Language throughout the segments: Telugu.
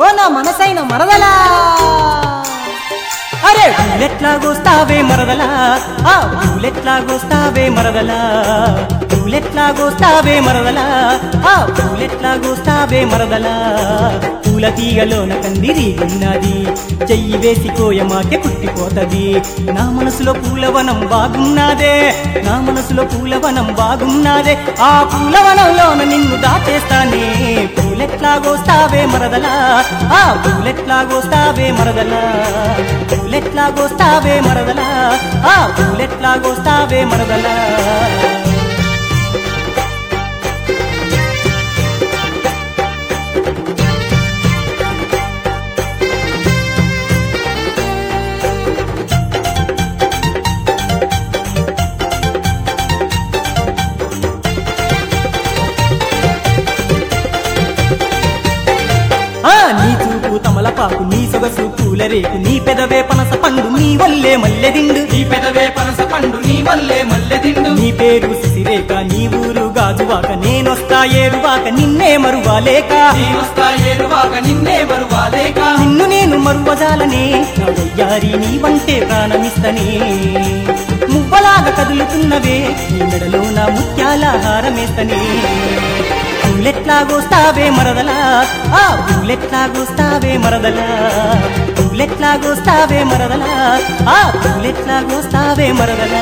ఓ నా మనసైన మరదలా అరే పూలెట్లాగోస్తావే మరదలా ఆ పూలెట్లాగోస్తావే మరదలా పూలెట్లాగోస్తావే మరదలా ఆ పూలెట్లాగోస్తావే మరదలా పూల తీగలోన కందిరి ఉన్నది చెయ్యి వేసి కోయమాకే పుట్టిపోతది నా మనసులో పూలవనం బాగున్నదే నా మనసులో పూలవనం బాగున్నదే ఆ పూలవనంలోన నిన్ను దాచేస్తానే పూలెట్లాగోస్తావే మరదలా ఆ పూలెట్లాగోస్తావే మరదలా పూలెట్లాగోస్తావే మరదలా ఆ పూలెట్లాగోస్తావే మరదలా ఆ నీ చూపు తమలపాకు నీ సొగసు పూలరేకు నీ పెదవే పనస పండు నీ వల్లే మల్లెదిండు నీ పెదవే పనస పండు నీ వల్లే మల్లె దిండు నీ పేరు సిసిరేక నీ ఊరు గాజువాక నేనొస్తా ఏరువాక నిన్నే మరువాలేక నీ వస్తా ఏరువాక నిన్నే బరువాలేక నిన్ను నేను మరువజాలనే నా వయ్యారి నీ వంటే ప్రాణమిస్తనే మువ్వలాగా కదులుతున్నవే నీ మెడలో నా ముత్యాల హారమేస్తనే పూలెట్లాగోస్తావే మరదలా ఆ పూలెట్లాగోస్తావే మరదలా పూలెట్లాగోస్తావే మరదలా ఆ పూలెట్లాగోస్తావే మరదలా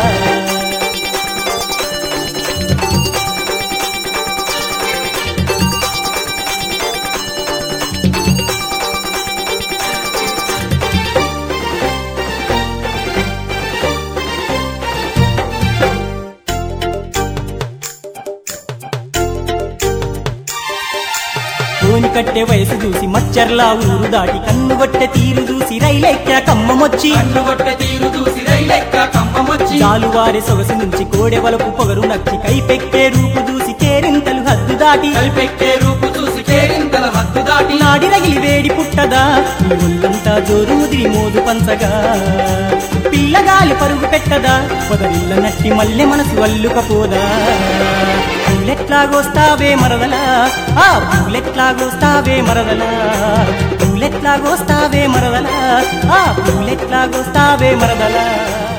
కోని కట్టె వయసు చూసి మచ్చర్లా ఊరు దాటి కన్ను కొట్టె తీరు చూసి రైలెక్క కమ్మమొచ్చి కన్ను కొట్టే తీరు చూసి రైలెక్క కంపమొచ్చి జాలువారి సొగసు నుంచి కోడె వలపు పొగరు నచ్చి కైపెక్కే రూపు చూసి కేరింతలు హద్దు దాటి కలిపెక్కే రూపు చూసి కేరింతల హద్దు దాటి నాడి రగిలి వేడి పుట్టదా నీ ఒళ్ళంతా జోరు ముదిరి మోదు పంచగా పిల్లగాలి పరుగు పెట్టదా పొదరిల్ల నట్టి మల్లె మనసు వల్లుకపోదా పూలెట్లాగోస్తావే మరదలా ఆ పూలెట్లాగోస్తావే మరదలా పూలెట్లాగోస్తావే మరదలా ఆ పూలెట్లాగోస్తావే మరదలా